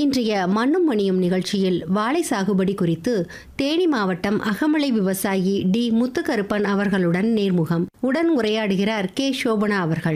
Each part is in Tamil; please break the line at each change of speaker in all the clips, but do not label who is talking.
இன்றைய மண்ணும் மணியும் நிகழ்ச்சியில் வாழை சாகுபடி குறித்து தேனி மாவட்டம் அகமலை விவசாயி டி முத்துக்கருப்பன் அவர்களுடன் நேர்முகம் உடன் உரையாடுகிறார் கே சோபனா அவர்கள்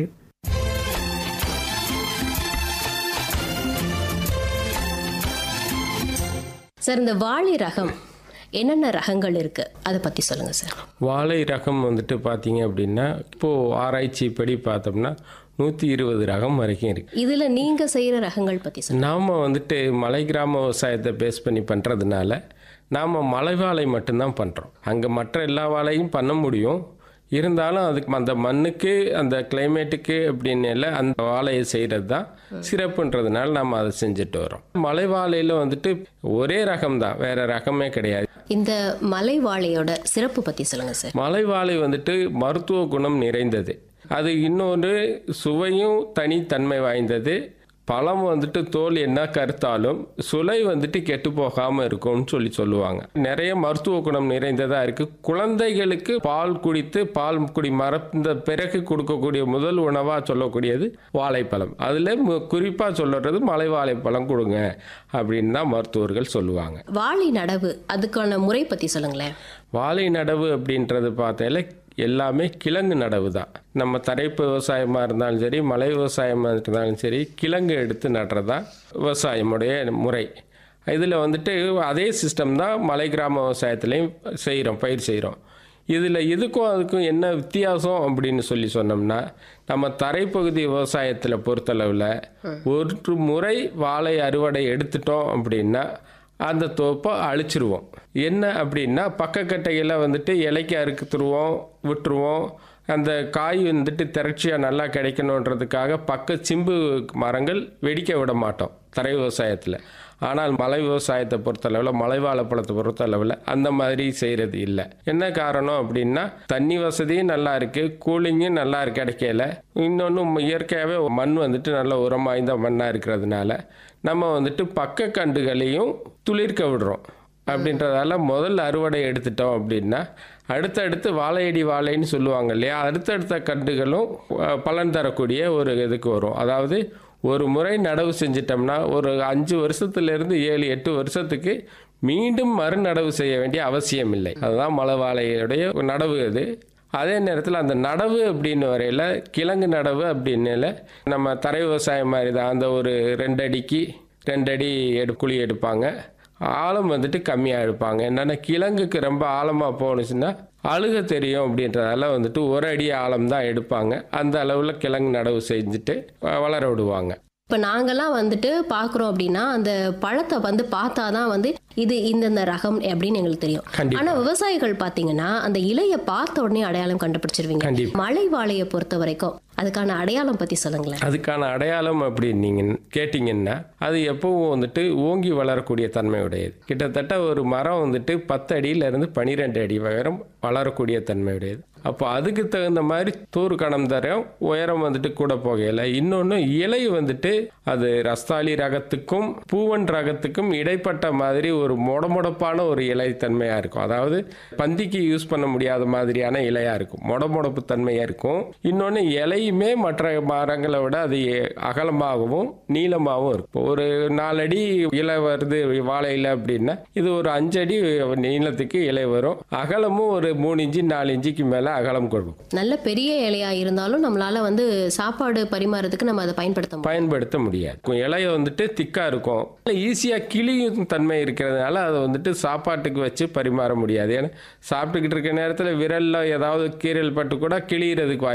சார் இந்த வாழை ரகம் என்னென்ன ரகங்கள் இருக்கு அதை பத்தி சொல்லுங்க சார்
வாழை ரகம் வந்துட்டு பார்த்தீங்க அப்படின்னா இப்போது ஆராய்ச்சி படி பார்த்தோம்னா நூற்றி இருபது ரகம் வரைக்கும் இருக்குது
இதுல நீங்க செய்யற ரகங்கள் பத்தி சொல்லுங்க
நாம் வந்துட்டு மலை கிராம விவசாயத்தை பேஸ் பண்ணி பண்ணுறதுனால நாம் மலை வாழை மட்டும்தான் பண்ணுறோம் அங்கே மற்ற எல்லா வாழையும் பண்ண முடியும் இருந்தாலும் அதுக்கு அந்த மண்ணுக்கு அந்த கிளைமேட்டுக்கு அப்படின்னு இல்லை அந்த வாழையை செய்கிறது தான் சிறப்புன்றதுனால நம்ம அதை செஞ்சுட்டு வரோம் மலை வாழையில் வந்துட்டு ஒரே ரகம் தான் வேறு ரகமே கிடையாது
இந்த மலை வாழையோட சிறப்பு பத்தி சொல்லுங்க சார்
மலை வாழை வந்துட்டு மருத்துவ குணம் நிறைந்தது அது இன்னொன்று சுவையும் தனித்தன்மை வாய்ந்தது பழம் வந்துட்டு தோல் என்ன கருத்தாலும் சுளை வந்துட்டு கெட்டு போகாமல் இருக்கும்னு சொல்லி சொல்லுவாங்க நிறைய மருத்துவ குணம் நிறைந்ததாக இருக்குது குழந்தைகளுக்கு பால் குடித்து பால் குடி மறந்த பிறகு கொடுக்கக்கூடிய முதல் உணவாக சொல்லக்கூடியது வாழைப்பழம் அதில் குறிப்பாக சொல்லுறது மலை வாழைப்பழம் கொடுங்க அப்படின்னு தான் மருத்துவர்கள் சொல்லுவாங்க
வாழை நடவு அதுக்கான முறை பத்தி சொல்லுங்களேன்
வாழை நடவு அப்படின்றது பார்த்தால எல்லாமே கிழங்கு நடவு தான் நம்ம தரைப்பு விவசாயமாக இருந்தாலும் சரி மலை விவசாயமாக இருந்தாலும் சரி கிழங்கு எடுத்து நடுறது தான் விவசாயமுடைய முறை இதில் வந்துட்டு அதே சிஸ்டம் தான் மலை கிராம விவசாயத்துலேயும் செய்கிறோம் பயிர் செய்கிறோம் இதில் இதுக்கும் அதுக்கும் என்ன வித்தியாசம் அப்படின்னு சொல்லி சொன்னோம்னா நம்ம தரைப்பகுதி விவசாயத்தில் பொறுத்தளவில் ஒரு முறை வாழை அறுவடை எடுத்துட்டோம் அப்படின்னா அந்த தோப்பை அழிச்சிருவோம் என்ன அப்படின்னா பக்கக்கட்டையில் வந்துட்டு இலைக்கு அறுத்துருவோம் விட்டுருவோம் அந்த காய் வந்துட்டு திரட்சியாக நல்லா கிடைக்கணுன்றதுக்காக பக்க சிம்பு மரங்கள் வெடிக்க விட மாட்டோம் தரை விவசாயத்தில் ஆனால் மலை விவசாயத்தை பொறுத்தளவில் மலை வாழைப்பழத்தை பொறுத்தளவில் அந்த மாதிரி செய்கிறது இல்லை என்ன காரணம் அப்படின்னா தண்ணி வசதியும் நல்லா இருக்குது கூலிங்கும் நல்லா கிடைக்கல இன்னொன்று இயற்கையாகவே மண் வந்துட்டு நல்ல உரம் வாய்ந்த மண்ணாக இருக்கிறதுனால நம்ம வந்துட்டு பக்க கண்டுகளையும் துளிர்க்க விடுறோம் அப்படின்றதால முதல் அறுவடை எடுத்துட்டோம் அப்படின்னா அடுத்தடுத்து வாழையடி வாழைன்னு சொல்லுவாங்க இல்லையா அடுத்தடுத்த கண்டுகளும் அஹ், பலன் தரக்கூடிய ஒரு இதுக்கு வரும் அதாவது ஒரு முறை நடவு செஞ்சிட்டோம்னா ஒரு அஞ்சு வருஷத்துலேருந்து ஏழு எட்டு வருஷத்துக்கு மீண்டும் மறுநடவு செய்ய வேண்டிய அவசியம் இல்லை அதுதான் மலை வாழையுடைய நடவு அது அதே நேரத்தில் அந்த நடவு அப்படின்னு வரையில் கிழங்கு நடவு அப்படின்னு நம்ம தரை விவசாயம் மாதிரி தான் அந்த ஒரு ரெண்டு அடிக்கு ரெண்டு அடி எடு குழி எடுப்பாங்க ஆழம் வந்துட்டு கம்மியாக எடுப்பாங்க என்னென்னா கிழங்குக்கு ரொம்ப ஆழமாக போணுச்சுன்னா அழுக தெரியும் அப்படின்றதால வந்துட்டு ஒரு அடி ஆழம் தான் எடுப்பாங்க அந்த அளவில் கிழங்கு நடவு செஞ்சுட்டு வ- வளர விடுவாங்க
இப்ப நாங்கெல்லாம் வந்துட்டு பாக்குறோம் அப்படின்னா அந்த பழத்தை வந்து பார்த்தாதான் வந்து இது இந்தந்த ரகம் அப்படின்னு எங்களுக்கு தெரியும்
கண்டிப்பா.
ஆனா விவசாயிகள் பாத்தீங்கன்னா அந்த இலைய பார்த்த உடனே அடையாளம் கண்டுபிடிச்சிருவீங்க
கண்டிப்பா.
மலை வாழையை பொறுத்த வரைக்கும் அதுக்கான அடையாளம் பத்தி சொல்லுங்களேன்
அதுக்கான அடையாளம் அப்படின்னு நீங்கள் கேட்டிங்கன்னா அது எப்பவும் வந்துட்டு ஓங்கி வளரக்கூடிய தன்மை உடையது கிட்டத்தட்ட ஒரு மரம் வந்துட்டு பத்து அடியிலேருந்து பன்னிரெண்டு அடி உயரம் வளரக்கூடிய தன்மை உடையது அப்போ அதுக்கு தகுந்த மாதிரி தூர் கணம் தரம் உயரம் வந்துட்டு கூட போகையில் இன்னொன்று இலை வந்துட்டு அது ரஸ்தாளி ரகத்துக்கும் பூவன் ரகத்துக்கும் இடைப்பட்ட மாதிரி ஒரு மொடமொடப்பான ஒரு இலை தன்மையாக இருக்கும் அதாவது பந்திக்கு யூஸ் பண்ண முடியாத மாதிரியான இலையாக இருக்கும் மொடமொடப்பு தன்மையாக இருக்கும் இன்னொன்று இலையுமே மற்ற மரங்களை விட அது எ- அகலமாகவும் நீளமாகவும் இருக்கும் ஒரு நாலடி இலை வருது வாழை இலை அப்படின்னா இது ஒரு அஞ்சடி நீளத்துக்கு இலை வரும் அகலமும் ஒரு மூணு இன்ச்சு நாலு இன்ச்சுக்கு மேலே அகலம் கொடுக்கும்
நல்ல பெரிய இலையா இருந்தாலும் நம்மளால வந்து சாப்பாடு பரிமாறதுக்கு நம்ம அதை பயன்படுத்த முடியும்
பயன்படுத்த முடியாது கு- இலைய வந்துட்டு திக்காக இருக்கும் ஈஸியாக கிளியும் தன்மை இருக்கிறதுனால அதை வந்துட்டு சாப்பாட்டுக்கு வச்சு பரிமாற முடியாது ஏன்னா சாப்பிட்டுக்கிட்டு இருக்க நேரத்தில் விரலில் ஏதாவது கீரல் பட்டு கூட கிளியறதுக்கு வாய்ப்பு